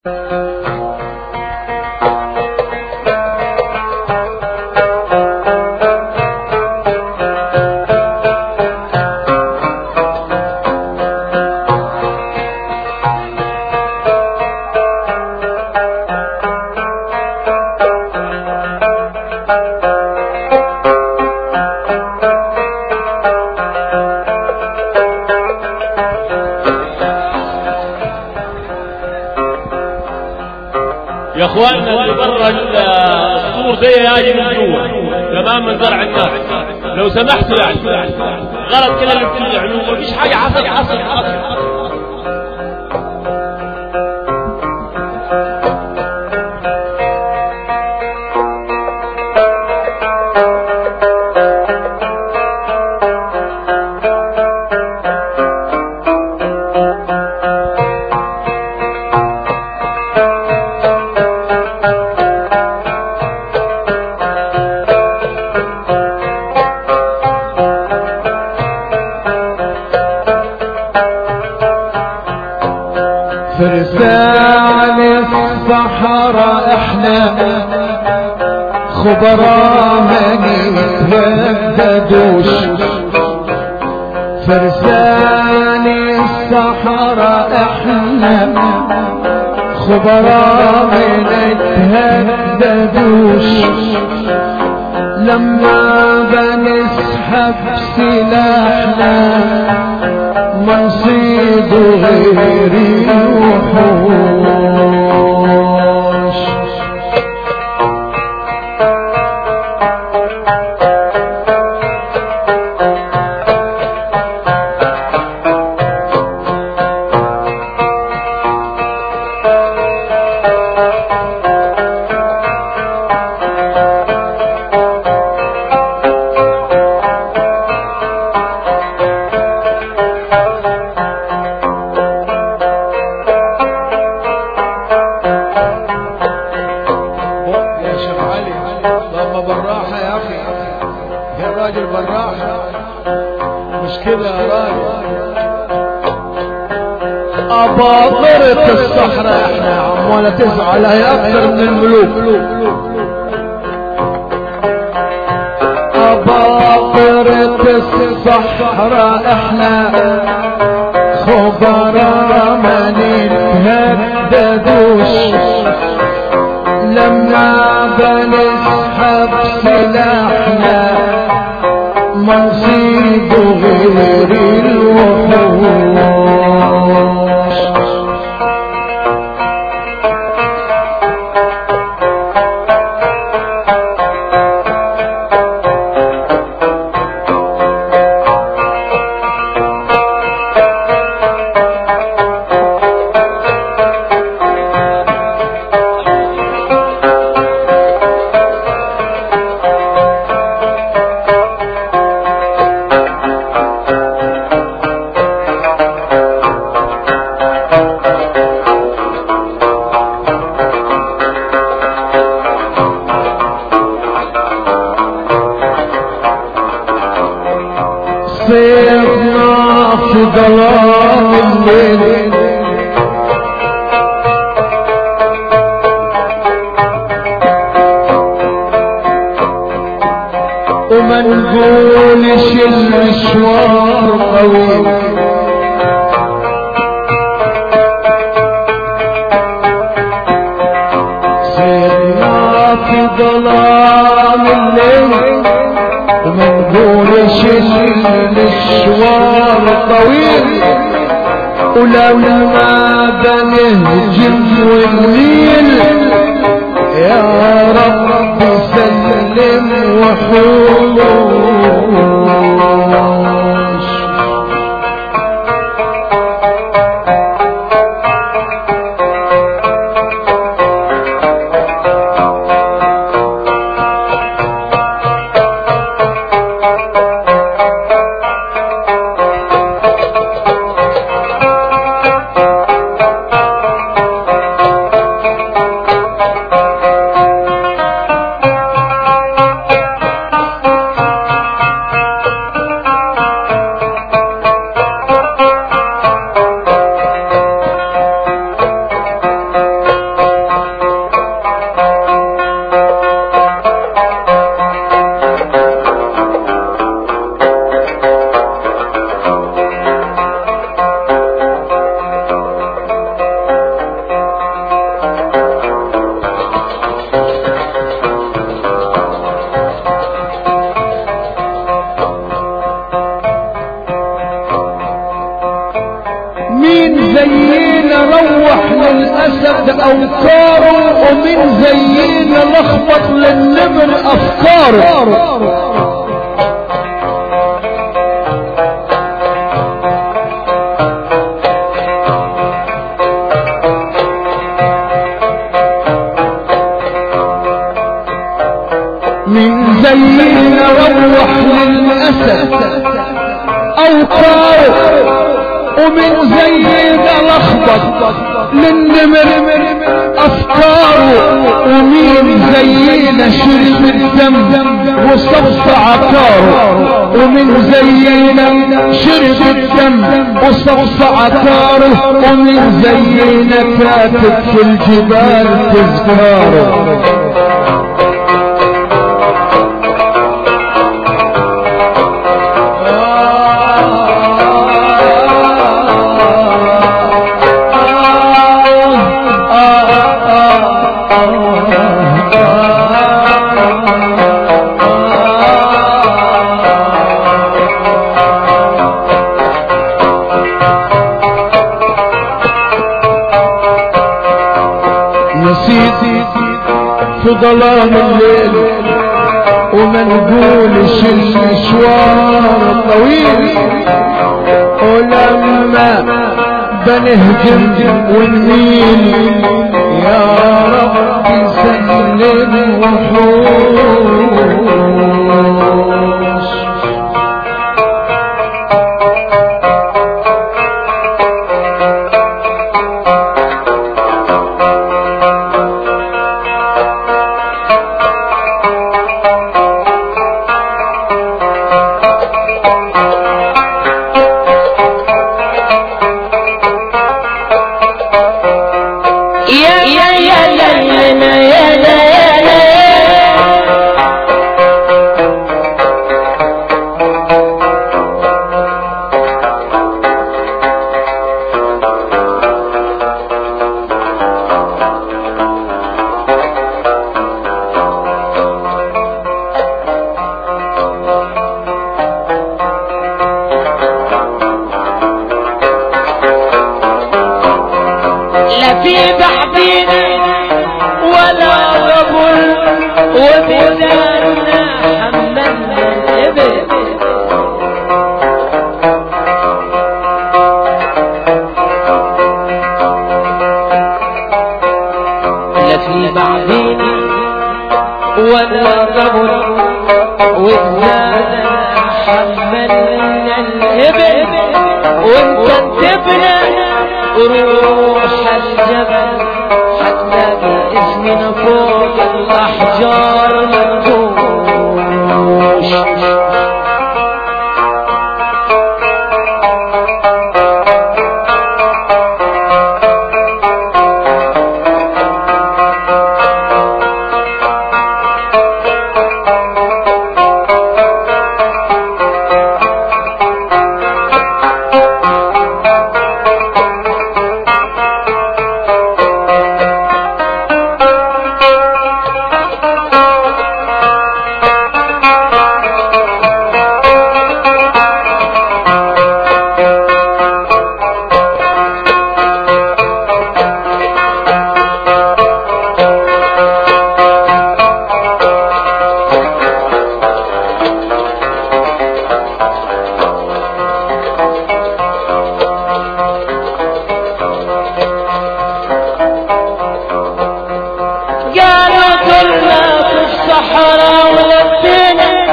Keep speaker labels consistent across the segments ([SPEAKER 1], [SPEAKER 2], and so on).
[SPEAKER 1] يا اخواننا اللي برا السور دي يجي من جوا تمام من زرع الناس لو سمحتوا يعني غلط كده اللي بتطلع علوم مفيش حاجه حصل حصل حصل
[SPEAKER 2] فرسان الصحراء احنا خبراء ما نترددوش فرسان الصحراء احنا خبراء ما نتهددوش لما بنسحب سلاحنا منصيد غيري وحوش يا شيخ علي اللهم بالراحة يا أخي يا راجل بالراحة مش كده يا راجل أباطرة الصحراء احنا يا عم ولا تزعل هي أكثر من الملوك أباطرة الصحراء احنا خبراء ما نتهددوش لما بنسحب سلاحنا منصيب غير الوحوش صرنا في ظلام الليل وما نقولش المشوار طويل صرنا في ظلام الليل وما نقولش المشوار طويل ولما بنهجم ونميل يا رب سلم وحوش للأسد أوكاره ومن زينا لخبط للنمر أفكاره من زينا روح للأسد أوكاره ومن زينا لخبط للنمر أفكاره ومين زينا شرب الدم وصف عكاره ومن زينا شرب الدم وصف عكاره ومن زينا كاتب في الجبال تذكاره نسيت في ظلام الليل وما نقولش المشوار الطويل ولما بنهجم ونميل يا رب سلم وحوش
[SPEAKER 3] يا يا يا يا يا يا يا يا لا في بعدنا ولا قبر وبدارنا حملنا الإبل لا في بعدنا ولا قبر وبدارنا حملنا الإبل وانت انتبنا روح الجبل حتلاقي اسمنا فوق الأحجار منقوش قالوا كلنا في الصحراء ولفينا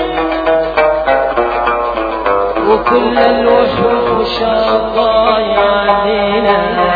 [SPEAKER 3] وكل الوحوش ضايع علينا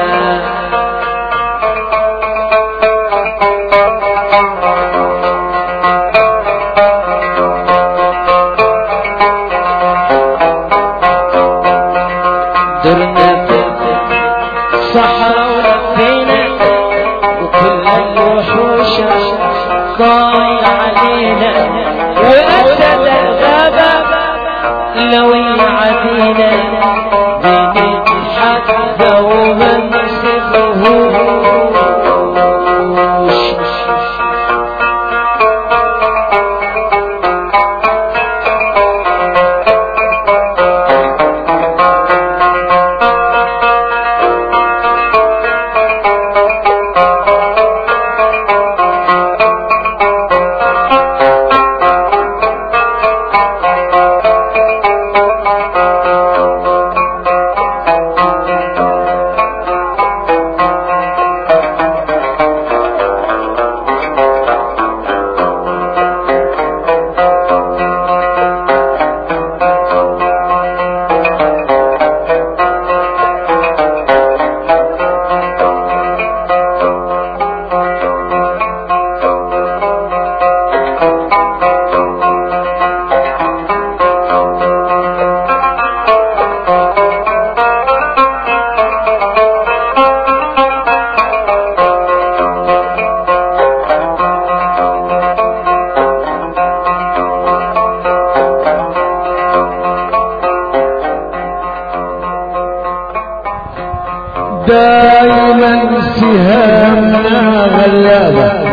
[SPEAKER 3] درنا في الصحراء ولفينا وكل الوحوش ضايع علينا وأسد الغابة لو يعدينا بنضحك وما نسيبهوش
[SPEAKER 2] غلابة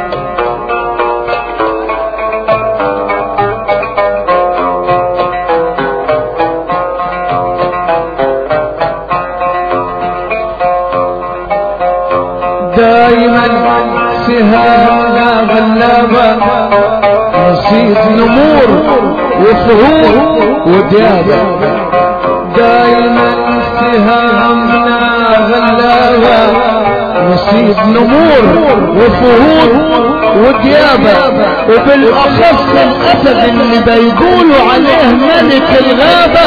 [SPEAKER 2] دايما سهامنا غلابة نصيب نمور وفهور وديابة دايما سهامنا غلابة نصيب نمور وفهور وديابة وبالأخص الأسد اللي بيقولوا عليه ملك الغابة